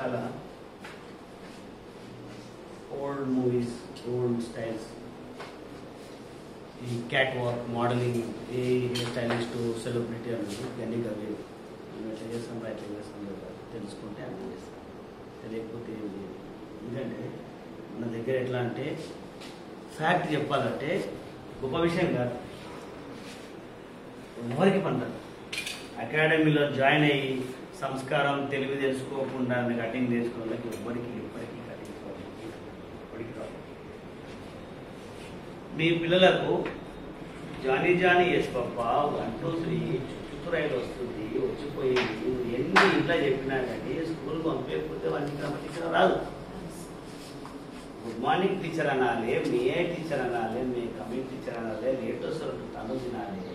చాలా old movies old styles ఈ cat walk modelling a hair stylist celebrity అన్నది ఇవన్నీ అవి మేము ఎట్లా చేస్తాం రా, ఎట్లా చేస్తాం లేదా తెలుసుకుంటే అన్నీ చేస్తాం తెలియకపోతే ఏం లేదు ఎందుకంటే మన దగ్గర ఎట్లా అంటే ఫ్యాక్ట్ చెప్పాలంటే గొప్ప విషయం కాదు ఎవరికి పంటదు అకాడమీలో జాయిన్ అయ్యి సంస్కారం తెలివి తెలుసుకోకుండా కటింగ్ తెలుసుకున్న వాళ్ళకి ఎవ్వరికి ఎప్పటికీ కటింగ్ ఎప్పటికీ రాదు మీ పిల్లలకు Johnny Johnny yes papa one two three చుట్టురాయిలు వస్తుంది వచ్చిపోయింది నువ్వు ఎన్ని ఇంట్లో చెప్పినా కానీ స్కూల్ పంపించకపోతే వాడికి క్రమశిక్షణ రాదు గుడ్ మార్నింగ్ టీచర్ అనాలి మీ ఏ టీచర్ అనాలి మీ కమింగ్ టీచర్ అనాలి లేట్ వస్తారు తను తినాలి